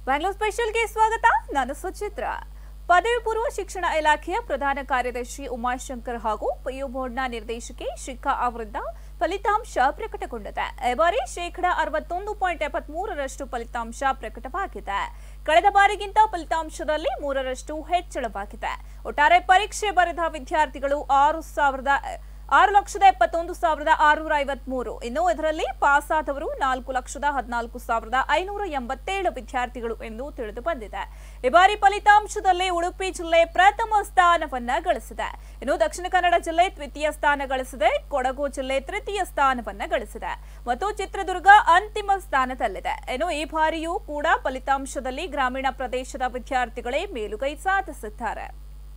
ಬ್ಯಾಂಗ್ಳೂರ್ ಸ್ಪೆಷಲ್ಗೆ ಸ್ವಾಗತ ನಾನು ಸುಚಿತ್ರ ಪದವಿ ಪೂರ್ವ ಶಿಕ್ಷಣ ಇಲಾಖೆಯ ಪ್ರಧಾನ ಕಾರ್ಯದರ್ಶಿ ಉಮಾಶಂಕರ್ ಹಾಗೂ ಪಿಯು ಬೋರ್ಡ್ನ ನಿರ್ದೇಶಕಿ ಶಿಖಾ ಅವರಿಂದ ಫಲಿತಾಂಶ ಪ್ರಕಟಗೊಂಡಿದೆ ಈ ಬಾರಿ ಶೇಕಡ ಅರವತ್ತೊಂದು ಪಾಯಿಂಟ್ ಎಪ್ಪತ್ಮೂರರಷ್ಟು ಫಲಿತಾಂಶ ಪ್ರಕಟವಾಗಿದೆ ಕಳೆದ ಬಾರಿಗಿಂತ ಫಲಿತಾಂಶದಲ್ಲಿ ಮೂರರಷ್ಟು ಹೆಚ್ಚಳವಾಗಿದೆ ಒಟ್ಟಾರೆ ಪರೀಕ್ಷೆ ಬರೆದ ವಿದ್ಯಾರ್ಥಿಗಳು ಆರು ಸಾವಿರದ ಆರು ಲಕ್ಷದ ಎಪ್ಪತ್ತೊಂದು ಸಾವಿರದ ಆರುನೂರ ಐವತ್ಮೂರು ಇನ್ನು ಇದರಲ್ಲಿ ಪಾಸ್ ಆದವರು ನಾಲ್ಕು ಲಕ್ಷದ ಹದಿನಾಲ್ಕು ಸಾವಿರದ ಐನೂರ ಎಂಬತ್ತೇಳು ವಿದ್ಯಾರ್ಥಿಗಳು ಎಂದು ತಿಳಿದು ಬಂದಿದೆ ಈ ಬಾರಿ ಫಲಿತಾಂಶದಲ್ಲಿ ಉಡುಪಿ ಜಿಲ್ಲೆ ಪ್ರಥಮ ಸ್ಥಾನವನ್ನ ಗಳಿಸಿದೆ ಇನ್ನು ದಕ್ಷಿಣ ಕನ್ನಡ ಜಿಲ್ಲೆ ದ್ವಿತೀಯ ಸ್ಥಾನ ಗಳಿಸಿದೆ ಕೊಡಗು ಜಿಲ್ಲೆ ತೃತೀಯ ಸ್ಥಾನವನ್ನ ಗಳಿಸಿದೆ ಮತ್ತು ಚಿತ್ರದುರ್ಗ ಅಂತಿಮ ಸ್ಥಾನದಲ್ಲಿದೆ ಇನ್ನು ಈ ಬಾರಿಯೂ ಕೂಡ ಫಲಿತಾಂಶದಲ್ಲಿ ಗ್ರಾಮೀಣ ಪ್ರದೇಶದ ವಿದ್ಯಾರ್ಥಿಗಳೇ ಮೇಲುಗೈ ಸಾಧಿಸಿದ್ದಾರೆ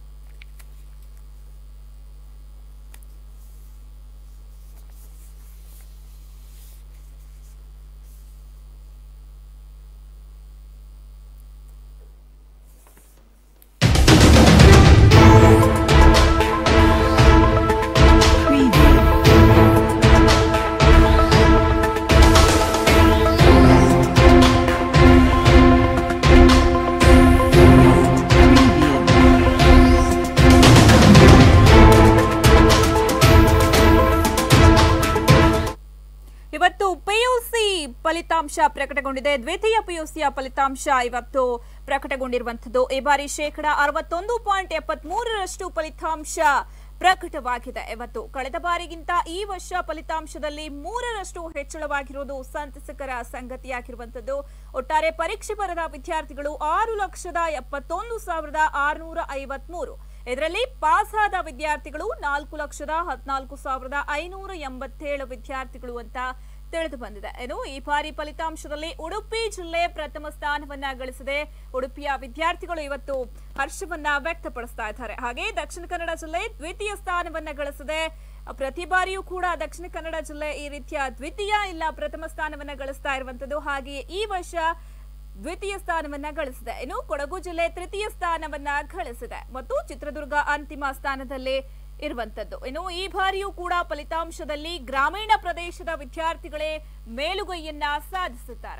ಇವತ್ತು ಪಿಯುಸಿ ಫಲಿತಾಂಶ ಪ್ರಕಟಗೊಂಡಿದೆ ದ್ವಿತೀಯ ಪಿಯುಸಿಯ ಫಲಿತಾಂಶ ಇವತ್ತು ಪ್ರಕಟಗೊಂಡಿರುವಂತದ್ದು ಈ ಬಾರಿ ಶೇಕಡ ಅರವತ್ತೊಂದು ಪಾಯಿಂಟ್ ಎಪ್ಪತ್ಮೂರರಷ್ಟು ಫಲಿತಾಂಶ ಪ್ರಕಟವಾಗಿದೆ ಇವತ್ತು ಕಳೆದ ಬಾರಿಗಿಂತ ಈ ವರ್ಷ ಫಲಿತಾಂಶದಲ್ಲಿ ಮೂರರಷ್ಟು ಹೆಚ್ಚಳವಾಗಿರುವುದು ಸಂತಸಕರ ಸಂಗತಿಯಾಗಿರುವಂತದ್ದು ಒಟ್ಟಾರೆ ಪರೀಕ್ಷೆ ಬರೆದ ವಿದ್ಯಾರ್ಥಿಗಳು ಆರು ಲಕ್ಷದ ಎಪ್ಪತ್ತೊಂದು ಸಾವಿರದ ಆರುನೂರ ಐವತ್ಮೂರು ಇದರಲ್ಲಿ ಪಾಸ್ ಆದ ವಿದ್ಯಾರ್ಥಿಗಳು ನಾಲ್ಕು ಲಕ್ಷದ ಹದಿನಾಲ್ಕು ಸಾವಿರದ ಐನೂರ ಎಂಬತ್ತೇಳು ವಿದ್ಯಾರ್ಥಿಗಳು ಅಂತ ತಿಳಿದು ಬಂದಿದೆ ಇನ್ನು ಈ ಬಾರಿ ಫಲಿತಾಂಶದಲ್ಲಿ ಉಡುಪಿ ಜಿಲ್ಲೆ ಪ್ರಥಮ ಸ್ಥಾನವನ್ನ ಗಳಿಸಿದೆ ಉಡುಪಿಯ ವಿದ್ಯಾರ್ಥಿಗಳು ಇವತ್ತು ಹರ್ಷವನ್ನ ವ್ಯಕ್ತಪಡಿಸ್ತಾ ಇದ್ದಾರೆ ಹಾಗೆ ದಕ್ಷಿಣ ಕನ್ನಡ ಜಿಲ್ಲೆ ದ್ವಿತೀಯ ಸ್ಥಾನವನ್ನ ಗಳಿಸಿದೆ ಪ್ರತಿ ಬಾರಿಯೂ ಕೂಡ ದಕ್ಷಿಣ ಕನ್ನಡ ಜಿಲ್ಲೆ ಈ ರೀತಿಯ ದ್ವಿತೀಯ ಇಲ್ಲ ಪ್ರಥಮ ಸ್ಥಾನವನ್ನ ಗಳಿಸ್ತಾ ಇರುವಂತದ್ದು ಹಾಗೆಯೇ ಈ ವರ್ಷ ದ್ವಿತೀಯ ಸ್ಥಾನವನ್ನ ಗಳಿಸಿದೆ ಇನ್ನು ಕೊಡಗು ಜಿಲ್ಲೆ ತೃತೀಯ ಸ್ಥಾನವನ್ನ ಗಳಿಸಿದೆ ಮತ್ತು ಚಿತ್ರದುರ್ಗ ಅಂತಿಮ ಸ್ಥಾನದಲ್ಲಿ ಇರುವಂತದ್ದು ಇನ್ನು ಈ ಬಾರಿಯೂ ಕೂಡ ಫಲಿತಾಂಶದಲ್ಲಿ ಗ್ರಾಮೀಣ ಪ್ರದೇಶದ ವಿದ್ಯಾರ್ಥಿಗಳೇ ಮೇಲುಗೈಯನ್ನ ಸಾಧಿಸುತ್ತಾರೆ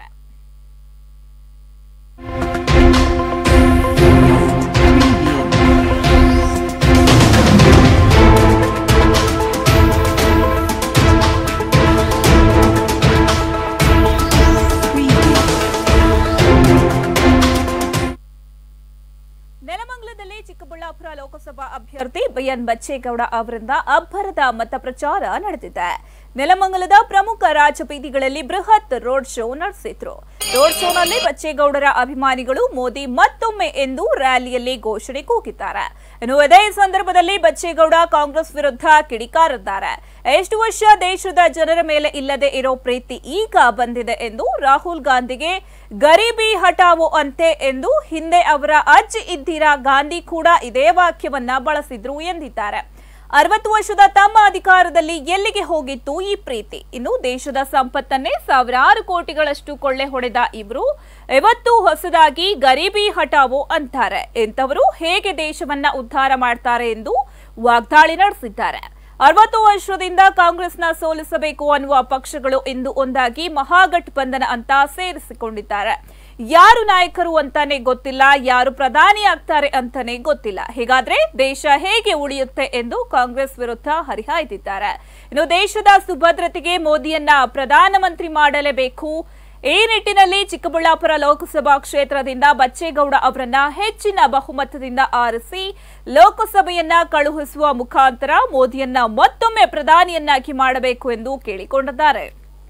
ನೆಲಮಂಗಲದಲ್ಲಿ ಚಿಕ್ಕಬಳ್ಳಾಪುರ ಲೋಕಸಭಾ ಅಭ್ಯರ್ಥಿ ಬಿಎನ್ ಬಚ್ಚೇಗೌಡ ಅವರಿಂದ ಅಬ್ಬರದ ಮತ ಪ್ರಚಾರ ನಡೆದಿದೆ ನೆಲಮಂಗಲದ ಪ್ರಮುಖ ರಾಜಬೀದಿಗಳಲ್ಲಿ ಬೃಹತ್ ರೋಡ್ ಶೋ ನಡೆಸಿದ್ರು ರೋಡ್ ಶೋನಲ್ಲಿ ಬಚ್ಚೇಗೌಡರ ಅಭಿಮಾನಿಗಳು ಮೋದಿ ಮತ್ತೊಮ್ಮೆ ಎಂದು ರ್ಯಾಲಿಯಲ್ಲಿ ಘೋಷಣೆ ಕೂಗಿದ್ದಾರೆ ಇನ್ನು ಇದೇ ಸಂದರ್ಭದಲ್ಲಿ ಬಚ್ಚೇಗೌಡ ಕಾಂಗ್ರೆಸ್ ವಿರುದ್ಧ ಕಿಡಿಕಾರಿದ್ದಾರೆ ಎಷ್ಟು ವರ್ಷ ದೇಶದ ಜನರ ಮೇಲೆ ಇಲ್ಲದೆ ಇರೋ ಪ್ರೀತಿ ಈಗ ಬಂದಿದೆ ಎಂದು ರಾಹುಲ್ ಗಾಂಧಿಗೆ ಗರೀಬಿ ಹಟಾವೋ ಅಂತೆ ಎಂದು ಹಿಂದೆ ಅವರ ಅಜ್ಜಿ ಇದ್ದೀರಾ ಗಾಂಧಿ ಕೂಡ ಇದೇ ವಾಕ್ಯವನ್ನ ಬಳಸಿದ್ರು ಎಂದಿದ್ದಾರೆ ಅರವತ್ತು ವರ್ಷದ ತಮ್ಮ ಅಧಿಕಾರದಲ್ಲಿ ಎಲ್ಲಿಗೆ ಹೋಗಿತ್ತು ಈ ಪ್ರೀತಿ ಇನ್ನು ದೇಶದ ಸಂಪತ್ತನ್ನೇ ಸಾವಿರಾರು ಕೋಟಿಗಳಷ್ಟು ಕೊಳ್ಳೆ ಹೊಡೆದ ಇವರು ಇವತ್ತು ಹೊಸದಾಗಿ ಗರೀಬಿ ಹಟಾವೋ ಅಂತಾರೆ ಇಂಥವರು ಹೇಗೆ ದೇಶವನ್ನ ಉದ್ಧಾರ ಮಾಡ್ತಾರೆ ಎಂದು ವಾಗ್ದಾಳಿ ನಡೆಸಿದ್ದಾರೆ ಅರವತ್ತು ವರ್ಷದಿಂದ ಕಾಂಗ್ರೆಸ್ನ ಸೋಲಿಸಬೇಕು ಅನ್ನುವ ಪಕ್ಷಗಳು ಇಂದು ಒಂದಾಗಿ ಮಹಾಗಠಬಂಧನ ಅಂತ ಸೇರಿಸಿಕೊಂಡಿದ್ದಾರೆ ಯಾರು ನಾಯಕರು ಅಂತಾನೆ ಗೊತ್ತಿಲ್ಲ ಯಾರು ಪ್ರಧಾನಿ ಆಗ್ತಾರೆ ಅಂತಾನೆ ಗೊತ್ತಿಲ್ಲ ಹೀಗಾದ್ರೆ ದೇಶ ಹೇಗೆ ಉಳಿಯುತ್ತೆ ಎಂದು ಕಾಂಗ್ರೆಸ್ ವಿರುದ್ಧ ಹರಿಹಾಯ್ದಿದ್ದಾರೆ ಇನ್ನು ದೇಶದ ಸುಭದ್ರತೆಗೆ ಮೋದಿಯನ್ನ ಪ್ರಧಾನಮಂತ್ರಿ ಮಾಡಲೇಬೇಕು ಈ ನಿಟ್ಟಿನಲ್ಲಿ ಚಿಕ್ಕಬಳ್ಳಾಪುರ ಲೋಕಸಭಾ ಕ್ಷೇತ್ರದಿಂದ ಬಚ್ಚೇಗೌಡ ಅವರನ್ನ ಹೆಚ್ಚಿನ ಬಹುಮತದಿಂದ ಆರಿಸಿ ಲೋಕಸಭೆಯನ್ನ ಕಳುಹಿಸುವ ಮುಖಾಂತರ ಮೋದಿಯನ್ನ ಮತ್ತೊಮ್ಮೆ ಪ್ರಧಾನಿಯನ್ನಾಗಿ ಮಾಡಬೇಕು ಎಂದು ಕೇಳಿಕೊಂಡಿದ್ದಾರೆ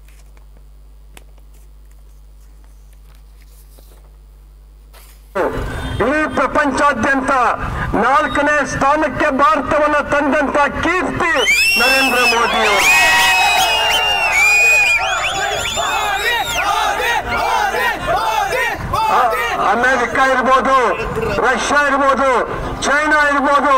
ಇಡೀ ಪ್ರಪಂಚಾದ್ಯಂತ ನಾಲ್ಕನೇ ಸ್ಥಾನಕ್ಕೆ ಭಾರತವನ್ನು ತಂದಂತ ಕೀರ್ತಿ ನರೇಂದ್ರ ಮೋದಿ ಅವರು ಆ- ಅಮೆರಿಕ ಇರ್ಬೋದು ರಷ್ಯಾ ಇರ್ಬೋದು ಚೈನಾ ಇರ್ಬೋದು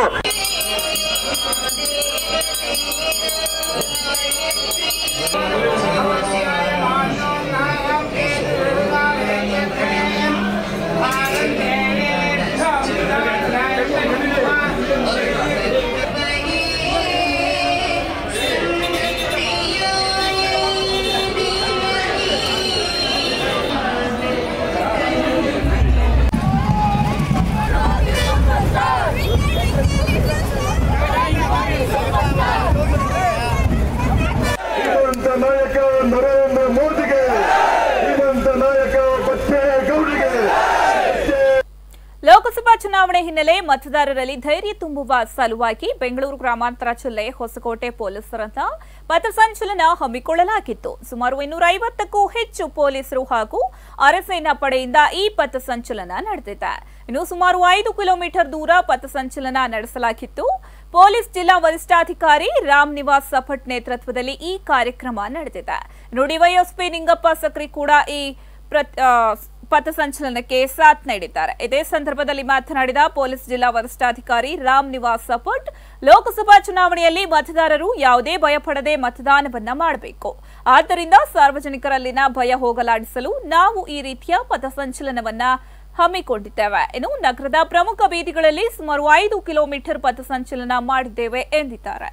ಚುನಾವಣೆ ಹಿನ್ನೆಲೆ ಮತದಾರರಲ್ಲಿ ಧೈರ್ಯ ತುಂಬುವ ಸಲುವಾಗಿ ಬೆಂಗಳೂರು ಗ್ರಾಮಾಂತರ ಜಿಲ್ಲೆ ಹೊಸಕೋಟೆ ಪೊಲೀಸರನ್ನ ಪಥಸಂಚಲನ ಹಮ್ಮಿಕೊಳ್ಳಲಾಗಿತ್ತು ಸುಮಾರು ಇನ್ನೂರ ಐವತ್ತಕ್ಕೂ ಹೆಚ್ಚು ಪೊಲೀಸರು ಹಾಗೂ ಅರಸೇನಾ ಪಡೆಯಿಂದ ಈ ಪಥಸಂಚಲನ ನಡೆದಿದೆ ಇನ್ನು ಸುಮಾರು ಐದು ಕಿಲೋಮೀಟರ್ ದೂರ ಪಥಸಂಚಲನ ನಡೆಸಲಾಗಿತ್ತು ಪೊಲೀಸ್ ಜಿಲ್ಲಾ ವರಿಷ್ಠಾಧಿಕಾರಿ ರಾಮ್ ನಿವಾಸ್ ಸಫಟ್ ನೇತೃತ್ವದಲ್ಲಿ ಈ ಕಾರ್ಯಕ್ರಮ ನಡೆದಿದೆ ಇನ್ನು ಡಿವೈಎಸ್ಪಿ ನಿಂಗಪ್ಪ ಸಕ್ರಿ ಕೂಡ ಈ ಪ್ರತ್- ಆ, ಪಥಸಂಚಲನಕ್ಕೆ ಸಾಥ್ ನೀಡಿದ್ದಾರೆ ಇದೇ ಸಂದರ್ಭದಲ್ಲಿ ಮಾತನಾಡಿದ ಪೊಲೀಸ್ ಜಿಲ್ಲಾ ವರಿಷ್ಠಾಧಿಕಾರಿ ರಾಮ್ ನಿವಾಸ್ ಸಪಟ್ ಲೋಕಸಭಾ ಚುನಾವಣೆಯಲ್ಲಿ ಮತದಾರರು ಯಾವುದೇ ಭಯಪಡದೆ ಮತದಾನವನ್ನ ಮಾಡಬೇಕು ಆದ್ದರಿಂದ ಸಾರ್ವಜನಿಕರಲ್ಲಿನ ಭಯ ಹೋಗಲಾಡಿಸಲು ನಾವು ಈ ರೀತಿಯ ಪಥಸಂಚಲನವನ್ನ ಹಮ್ಮಿಕೊಂಡಿದ್ದೇವೆ ಇನ್ನು ನಗರದ ಪ್ರಮುಖ ಬೀದಿಗಳಲ್ಲಿ ಸುಮಾರು ಐದು ಕಿಲೋಮೀಟರ್ ಪಥಸಂಚಲನ ಮಾಡಿದ್ದೇವೆ ಎಂದಿದ್ದಾರೆ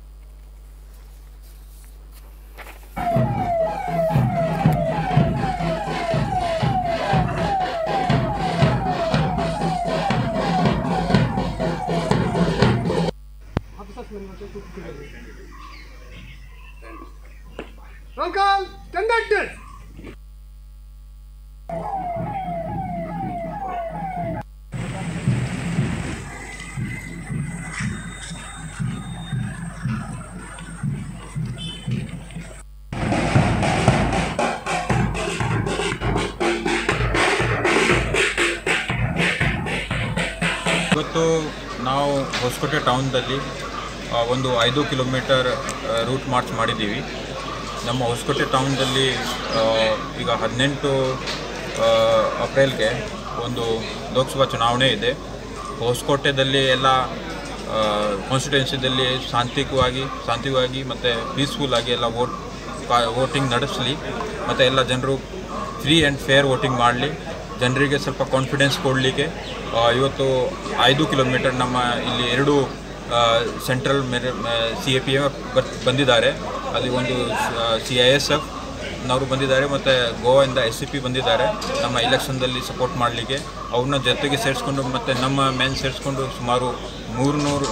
Roll call conducted. ಇವತ್ತು ನಾವು ಹೊಸಕೋಟೆ ಟೌನ್ದಲ್ಲಿ ಆ, ಒಂದು ಐದು ಕಿಲೋಮೀಟರ್ ಆ, ರೂಟ್ ಮಾರ್ಚ್ ಮಾಡಿದ್ದೀವಿ ನಮ್ಮ ಹೊಸಕೋಟೆ ಟೌನ್ದಲ್ಲಿ ಆ, ಈಗ ಹದಿನೆಂಟು ಏಪ್ರಿಲ್ಗೆ ಒಂದು ಲೋಕಸಭಾ ಚುನಾವಣೆ ಇದೆ ಹೊಸಕೋಟೆದಲ್ಲಿ ಎಲ್ಲ ಕಾನ್ಸ್ಟಿಟ್ಯೂನ್ಸಿದಲ್ಲಿ ಶಾಂತಿಕವಾಗಿ ಶಾಂತಿವಾಗಿ ಮತ್ತು ಪೀಸ್ಫುಲ್ ಆಗಿ ಎಲ್ಲ ವೋಟ್ ವೋಟಿಂಗ್ ನಡೆಸಲಿ ಮತ್ತು ಎಲ್ಲ ಜನರು ಫ್ರೀ ಆ್ಯಂಡ್ ಫೇರ್ ವೋಟಿಂಗ್ ಮಾಡಲಿ ಜನರಿಗೆ ಸ್ವಲ್ಪ ಕಾನ್ಫಿಡೆನ್ಸ್ ಕೊಡಲಿಕ್ಕೆ ಇವತ್ತು ಐದು ಕಿಲೋಮೀಟರ್ ನಮ್ಮ ಇಲ್ಲಿ ಎರಡು ಸೆಂಟ್ರಲ್ ಮೇರೆ ಸಿ ಎ ಪಿ ಎಫ್ ಬಂದಿದ್ದಾರೆ ಅಲ್ಲಿ ಒಂದು ಸಿ ಐ ಎಸ್ ಎಫ್ ನವರು ಬಂದಿದ್ದಾರೆ ಮತ್ತು ಗೋವಾದಿಂದ ಎಸ್ ಸಿ ಪಿ ಬಂದಿದ್ದಾರೆ ನಮ್ಮ ಎಲೆಕ್ಷನ್ದಲ್ಲಿ ಸಪೋರ್ಟ್ ಮಾಡಲಿಕ್ಕೆ ಅವ್ರನ್ನ ಜೊತೆಗೆ ಸೇರಿಸ್ಕೊಂಡು ಮತ್ತು ನಮ್ಮ ಮೆನ್ ಸೇರಿಸ್ಕೊಂಡು ಸುಮಾರು ಮೂರುನೂರು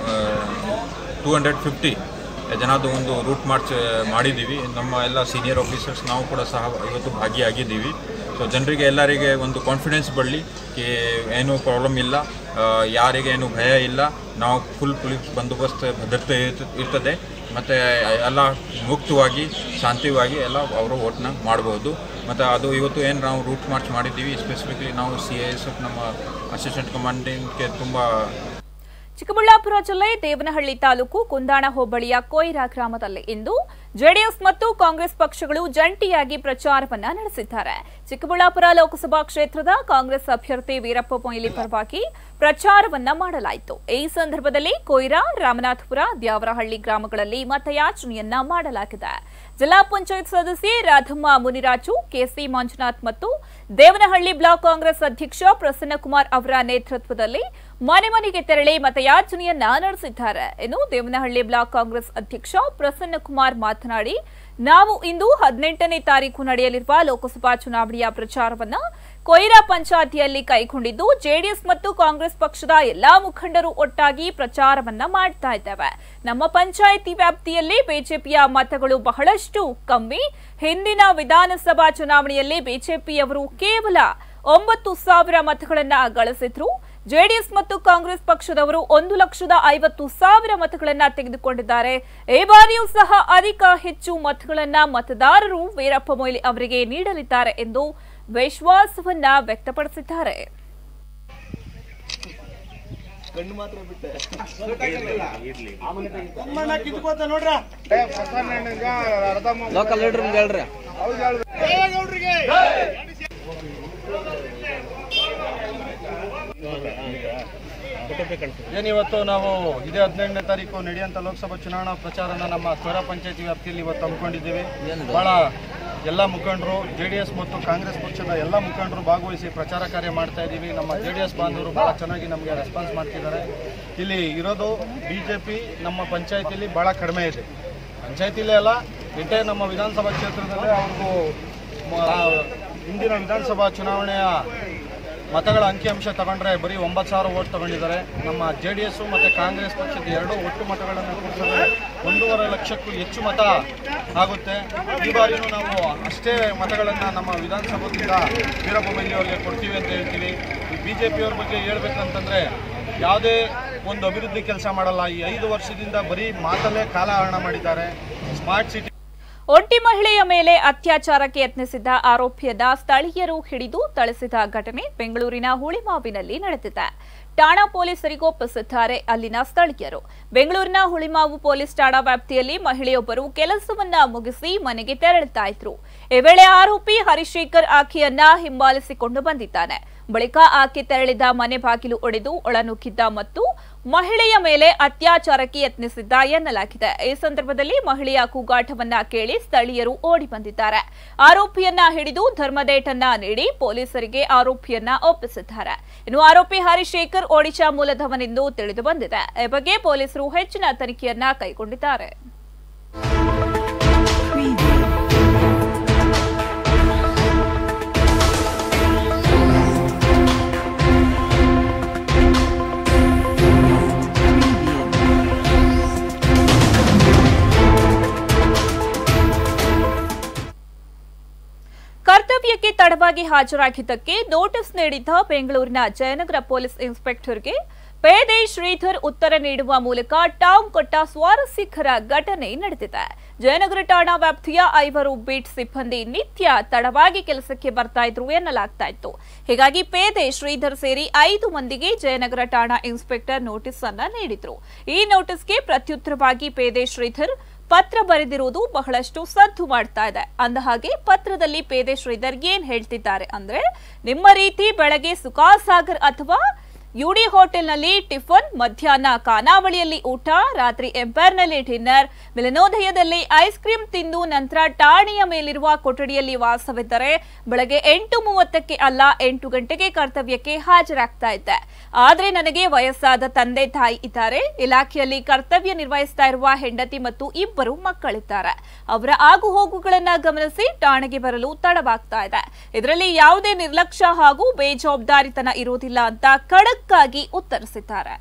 ಟೂ ಹಂಡ್ರೆಡ್ ಫಿಫ್ಟಿ ಜನದ ಒಂದು ರೂಟ್ ಮಾರ್ಚ್ ಮಾಡಿದ್ದೀವಿ ನಮ್ಮ ಎಲ್ಲ ಸೀನಿಯರ್ ಆಫೀಸರ್ಸ್ ನಾವು ಕೂಡ ಸಹ ಇವತ್ತು ಭಾಗಿಯಾಗಿದ್ದೀವಿ ಸೊ ಜನರಿಗೆ ಎಲ್ಲರಿಗೆ ಒಂದು ಕಾನ್ಫಿಡೆನ್ಸ್ ಬರಲಿ ಕಿ ಏನೂ ಪ್ರಾಬ್ಲಮ್ ಇಲ್ಲ ಆ, ಯಾರಿಗೆ ಏನು ಭಯ ಇಲ್ಲ ನಾವು ಫುಲ್ ಪೊಲೀಸ್ ಬಂದೋಬಸ್ತ್ ಭದ್ರತೆ ಇರ್ತ- ಇರ್ತದೆ ಮತ್ತು ಎಲ್ಲ ಮುಕ್ತವಾಗಿ ಶಾಂತಿವಾಗಿ ಎಲ್ಲ ಅವರು ಓಟ್ನ ಮಾಡ್ಬೋದು ಮತ್ತು ಅದು ಇವತ್ತು ಏನು ನಾವು ರೂಟ್ ಮಾರ್ಚ್ ಮಾಡಿದ್ದೀವಿ ಸ್ಪೆಸಿಫಿಕ್ಲಿ ನಾವು ಸಿ ಐ ಎಸ್ ಎಫ್ ನಮ್ಮ ಅಸಿಸ್ಟೆಂಟ್ ಕಮಾಂಡೆಂಟ್ಗೆ ತುಂಬ ಚಿಕ್ಕಬಳ್ಳಾಪುರ ಜಿಲ್ಲೆ ದೇವನಹಳ್ಳಿ ತಾಲೂಕು ಕುಂದಾಣ ಹೋಬಳಿಯ ಕೊಯ್ರಾ ಗ್ರಾಮದಲ್ಲಿ ಇಂದು ಜೆಡಿಎಸ್ ಮತ್ತು ಕಾಂಗ್ರೆಸ್ ಪಕ್ಷಗಳು ಜಂಟಿಯಾಗಿ ಪ್ರಚಾರವನ್ನ ನಡೆಸಿದ್ದಾರೆ ಚಿಕ್ಕಬಳ್ಳಾಪುರ ಲೋಕಸಭಾ ಕ್ಷೇತ್ರದ ಕಾಂಗ್ರೆಸ್ ಅಭ್ಯರ್ಥಿ ವೀರಪ್ಪ ಮೊಯ್ಲಿ ಪರವಾಗಿ ಪ್ರಚಾರವನ್ನ ಮಾಡಲಾಯಿತು ಈ ಸಂದರ್ಭದಲ್ಲಿ ಕೊಯ್ರಾ ರಾಮನಾಥಪುರ ದ್ಯಾವರಹಳ್ಳಿ ಗ್ರಾಮಗಳಲ್ಲಿ ಮತಯಾಚನೆಯನ್ನ ಮಾಡಲಾಗಿದೆ ಜಿಲ್ಲಾ ಪಂಚಾಯತ್ ಸದಸ್ಯೆ ರಾಧಮ್ಮ ಮುನಿರಾಜು ಕೆಸಿ ಮಂಜುನಾಥ್ ಮತ್ತು ದೇವನಹಳ್ಳಿ ಬ್ಲಾಕ್ ಕಾಂಗ್ರೆಸ್ ಅಧ್ಯಕ್ಷ ಪ್ರಸನ್ನಕುಮಾರ್ ಅವರ ನೇತೃತ್ವದಲ್ಲಿ ಮನೆ ಮನೆಗೆ ತೆರಳಿ ಮತಯಾಚನೆಯನ್ನ ನಡೆಸಿದ್ದಾರೆ ಇನ್ನು ದೇವನಹಳ್ಳಿ ಬ್ಲಾಕ್ ಕಾಂಗ್ರೆಸ್ ಅಧ್ಯಕ್ಷ ಪ್ರಸನ್ನಕುಮಾರ್ ಮಾತನಾಡಿ ನಾವು ಇಂದು ಹದಿನೆಂಟನೇ ತಾರೀಕು ನಡೆಯಲಿರುವ ಲೋಕಸಭಾ ಚುನಾವಣೆಯ ಪ್ರಚಾರವನ್ನ ಕೊಯ್ರಾ ಪಂಚಾಯತಿಯಲ್ಲಿ ಕೈಗೊಂಡಿದ್ದು ಜೆಡಿಎಸ್ ಮತ್ತು ಕಾಂಗ್ರೆಸ್ ಪಕ್ಷದ ಎಲ್ಲಾ ಮುಖಂಡರು ಒಟ್ಟಾಗಿ ಪ್ರಚಾರವನ್ನ ಮಾಡ್ತಾ ಇದ್ದೇವೆ ನಮ್ಮ ಪಂಚಾಯಿತಿ ವ್ಯಾಪ್ತಿಯಲ್ಲಿ ಬಿಜೆಪಿಯ ಮತಗಳು ಬಹಳಷ್ಟು ಕಮ್ಮಿ ಹಿಂದಿನ ವಿಧಾನಸಭಾ ಚುನಾವಣೆಯಲ್ಲಿ ಬಿಜೆಪಿಯವರು ಕೇವಲ ಒಂಬತ್ತು ಸಾವಿರ ಮತಗಳನ್ನ ಗಳಿಸಿದ್ರು ಜೆಡಿಎಸ್ ಮತ್ತು ಕಾಂಗ್ರೆಸ್ ಪಕ್ಷದವರು ಒಂದು ಲಕ್ಷದ ಐವತ್ತು ಸಾವಿರ ಮತಗಳನ್ನ ತೆಗೆದುಕೊಂಡಿದ್ದಾರೆ ಈ ಬಾರಿಯೂ ಸಹ ಅಧಿಕ ಹೆಚ್ಚು ಮತಗಳನ್ನ ಮತದಾರರು ವೀರಪ್ಪ ಮೊಯ್ಲಿ ಅವರಿಗೆ ನೀಡಲಿದ್ದಾರೆ ಎಂದು ವಿಶ್ವಾಸವನ್ನ ವ್ಯಕ್ತಪಡಿಸಿದ್ದಾರೆ ಲೋಕಲ್ ಲೀಡರ್ ಹೇಳ್ರಿ ಏನಿವತ್ತು ನಾವು ಇದೇ ಹದಿನೆಂಟನೇ ತಾರೀಕು ನಡೆಯುವಂಥ ಲೋಕಸಭಾ ಚುನಾವಣಾ ಪ್ರಚಾರನ ನಮ್ಮ ಸ್ವರ ಪಂಚಾಯತಿ ವ್ಯಾಪ್ತಿಯಲ್ಲಿ ಇವತ್ತು ಹಮ್ಮಿಕೊಂಡಿದ್ದೀವಿ ಬಹಳ ಎಲ್ಲ ಮುಖಂಡರು ಜೆ ಡಿ ಎಸ್ ಮತ್ತು ಕಾಂಗ್ರೆಸ್ ಪಕ್ಷದ ಎಲ್ಲ ಮುಖಂಡರು ಭಾಗವಹಿಸಿ ಪ್ರಚಾರ ಕಾರ್ಯ ಮಾಡ್ತಾ ಇದ್ದೀವಿ ನಮ್ಮ ಜೆ ಡಿ ಎಸ್ ಬಾಂಧವರು ಬಹಳ ಚೆನ್ನಾಗಿ ನಮಗೆ ರೆಸ್ಪಾನ್ಸ್ ಮಾಡ್ತಿದ್ದಾರೆ ಇಲ್ಲಿ ಇರೋದು ಬಿ ಜೆ ಪಿ ನಮ್ಮ ಪಂಚಾಯತಿಯಲ್ಲಿ ಬಹಳ ಕಡಿಮೆ ಇದೆ ಪಂಚಾಯತಿಲೇ ಅಲ್ಲ ಎಂಟೈರ್ ನಮ್ಮ ವಿಧಾನಸಭಾ ಕ್ಷೇತ್ರದಲ್ಲೇ ಅವ್ರಿಗೂ ಮ- ಹಿಂದಿನ ವಿಧಾನಸಭಾ ಚುನಾವಣೆಯ ಮತಗಳ ಅಂಕಿಅಂಶ ತಗೊಂಡ್ರೆ ಬರೀ ಒಂಬತ್ತು ಸಾವಿರ ಓಟ್ ತಗೊಂಡಿದ್ದಾರೆ ನಮ್ಮ ಜೆ ಡಿ ಎಸ್ ಮತ್ತು ಕಾಂಗ್ರೆಸ್ ಪಕ್ಷದ ಎರಡೂ ಒಟ್ಟು ಮತಗಳನ್ನು ಕೂಡಿಸಿದ್ರೆ ಒಂದೂವರೆ ಲಕ್ಷಕ್ಕೂ ಹೆಚ್ಚು ಮತ ಆಗುತ್ತೆ ಈ ಬಾರಿನೂ ನಾವು ಅಷ್ಟೇ ಮತಗಳನ್ನು ನಮ್ಮ ವಿಧಾನಸಭೆಯಿಂದ ವೀರಪ್ಪ ಮೊಯ್ಲಿ ಅವರಿಗೆ ಕೊಡ್ತೀವಿ ಅಂತ ಹೇಳ್ತೀವಿ ಈ ಬಿ ಜೆ ಪಿಯವ್ರ ಬಗ್ಗೆ ಹೇಳ್ಬೇಕಂತಂದ್ರೆ ಯಾವುದೇ ಒಂದು ಅಭಿವೃದ್ಧಿ ಕೆಲಸ ಮಾಡಲ್ಲ ಈ ಐದು ವರ್ಷದಿಂದ ಬರೀ ಮಾತಲ್ಲೇ ಕಾಲಹರಣ ಮಾಡಿದ್ದಾರೆ ಸ್ಮಾರ್ಟ್ ಸಿಟಿ ಒಂಟಿ ಮಹಿಳೆಯ ಮೇಲೆ ಅತ್ಯಾಚಾರಕ್ಕೆ ಯತ್ನಿಸಿದ್ದ ಆರೋಪಿಯನ್ನ ಸ್ಥಳೀಯರು ಹಿಡಿದು ಥಳಿಸಿದ ಘಟನೆ ಬೆಂಗಳೂರಿನ ಹುಳಿಮಾವಿನಲ್ಲಿ ನಡೆದಿದೆ ಠಾಣಾ ಪೊಲೀಸರಿಗೂ ಒಪ್ಪಿಸಿದ್ದಾರೆ ಅಲ್ಲಿನ ಸ್ಥಳೀಯರು ಬೆಂಗಳೂರಿನ ಹುಳಿಮಾವು ಪೊಲೀಸ್ ಠಾಣಾ ವ್ಯಾಪ್ತಿಯಲ್ಲಿ ಮಹಿಳೆಯೊಬ್ಬರು ಕೆಲಸವನ್ನ ಮುಗಿಸಿ ಮನೆಗೆ ತೆರಳುತ್ತಾ ಇದ್ರು ಈ ವೇಳೆ ಆರೋಪಿ ಹರಿಶೇಖರ್ ಆಕೆಯನ್ನ ಹಿಂಬಾಲಿಸಿಕೊಂಡು ಬಂದಿದ್ದಾನೆ ಬಳಿಕ ಆಕೆ ತೆರಳಿದ ಮನೆ ಬಾಗಿಲು ಒಡೆದು ಒಳನುಗ್ಗಿದ್ದ ಮತ್ತು ಮಹಿಳೆಯ ಮೇಲೆ ಅತ್ಯಾಚಾರಕ್ಕೆ ಯತ್ನಿಸಿದ್ದ ಎನ್ನಲಾಗಿದೆ ಈ ಸಂದರ್ಭದಲ್ಲಿ ಮಹಿಳೆಯ ಕೂಗಾಟವನ್ನ ಕೇಳಿ ಸ್ಥಳೀಯರು ಓಡಿ ಬಂದಿದ್ದಾರೆ ಆರೋಪಿಯನ್ನ ಹಿಡಿದು ಧರ್ಮದೇಟನ್ನ ನೀಡಿ ಪೊಲೀಸರಿಗೆ ಆರೋಪಿಯನ್ನ ಒಪ್ಪಿಸಿದ್ದಾರೆ ಇನ್ನು ಆರೋಪಿ ಹರಿಶೇಖರ್ ಒಡಿಶಾ ಮೂಲದವನೆಂದು ತಿಳಿದು ಬಂದಿದೆ ಈ ಬಗ್ಗೆ ಪೊಲೀಸರು ಹೆಚ್ಚಿನ ತನಿಖೆಯನ್ನ ಕೈಗೊಂಡಿದ್ದಾರೆ ಕರ್ತವ್ಯಕ್ಕೆ ತಡವಾಗಿ ಹಾಜರಾಗಿದ್ದಕ್ಕೆ ನೋಟಿಸ್ ನೀಡಿದ್ದ ಬೆಂಗಳೂರಿನ ಜಯನಗರ ಪೊಲೀಸ್ ಇನ್ಸ್ಪೆಕ್ಟರ್ಗೆ ಪೇದೆ ಶ್ರೀಧರ್ ಉತ್ತರ ನೀಡುವ ಮೂಲಕ ಟಾಂಗ್ ಕೊಟ್ಟ ಸ್ವಾರಸ್ಯಕರ ಘಟನೆ ನಡೆದಿದೆ ಜಯನಗರ ಠಾಣಾ ವ್ಯಾಪ್ತಿಯ ಐವರು ಬೀಟ್ ಸಿಬ್ಬಂದಿ ನಿತ್ಯ ತಡವಾಗಿ ಕೆಲಸಕ್ಕೆ ಬರ್ತಾ ಇದ್ರು ಎನ್ನಲಾಗ್ತಾ ಇತ್ತು ಹೀಗಾಗಿ ಪೇದೆ ಶ್ರೀಧರ್ ಸೇರಿ ಐದು ಮಂದಿಗೆ ಜಯನಗರ ಠಾಣಾ ಇನ್ಸ್ಪೆಕ್ಟರ್ ನೋಟಿಸ್ ಅನ್ನ ನೀಡಿದ್ರು ಈ ನೋಟಿಸ್ಗೆ ಪ್ರತ್ಯುತ್ತರವಾಗಿ ಪೇದೆ ಶ್ರೀಧರ್ ಪತ್ರ ಬರೆದಿರುವುದು ಬಹಳಷ್ಟು ಸದ್ದು ಮಾಡ್ತಾ ಇದೆ ಅಂದಹಾಗೆ ಪತ್ರದಲ್ಲಿ ಪೇದೆ ಶ್ರೀಧರ್ ಏನ್ ಹೇಳ್ತಿದ್ದಾರೆ ಅಂದ್ರೆ ನಿಮ್ಮ ರೀತಿ ಬೆಳಗ್ಗೆ ಸುಖಾಸಾಗರ್ ಅಥವಾ ಯುಡಿ ಹೋಟೆಲ್ನಲ್ಲಿ ಟಿಫನ್ ಮಧ್ಯಾಹ್ನ ಖಾನಾವಳಿಯಲ್ಲಿ ಊಟ ರಾತ್ರಿ ಎಂಪೈರ್ನಲ್ಲಿ ಡಿನ್ನರ್ ಮಿಲನೋದಯದಲ್ಲಿ ಐಸ್ ಕ್ರೀಂ ತಿಂದು ನಂತರ ಠಾಣೆಯ ಮೇಲಿರುವ ಕೊಠಡಿಯಲ್ಲಿ ವಾಸವಿದ್ದರೆ ಬೆಳಗ್ಗೆ ಎಂಟು ಮೂವತ್ತಕ್ಕೆ ಅಲ್ಲ ಎಂಟು ಗಂಟೆಗೆ ಕರ್ತವ್ಯಕ್ಕೆ ಹಾಜರಾಗ್ತಾ ಇದ್ದೆ ಆದ್ರೆ ನನಗೆ ವಯಸ್ಸಾದ ತಂದೆ ತಾಯಿ ಇದ್ದಾರೆ ಇಲಾಖೆಯಲ್ಲಿ ಕರ್ತವ್ಯ ನಿರ್ವಹಿಸ್ತಾ ಇರುವ ಹೆಂಡತಿ ಮತ್ತು ಇಬ್ಬರು ಮಕ್ಕಳಿದ್ದಾರೆ ಅವರ ಆಗು ಹೋಗುಗಳನ್ನ ಗಮನಿಸಿ ಠಾಣೆಗೆ ಬರಲು ತಡವಾಗ್ತಾ ಇದೆ ಇದರಲ್ಲಿ ಯಾವುದೇ ನಿರ್ಲಕ್ಷ್ಯ ಹಾಗೂ ಬೇಜವಾಬ್ದಾರಿತನ ಇರುವುದಿಲ್ಲ ಅಂತ ಖಡಕ್ ಆಗಿ ಉತ್ತರಿಸಿದ್ದಾರೆ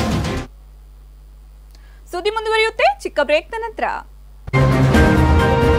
ಸುದ್ದಿ ಮುಂದುವರಿಯುತ್ತೆ ಚಿಕ್ಕ ಬ್ರೇಕ್ನ ನಂತರ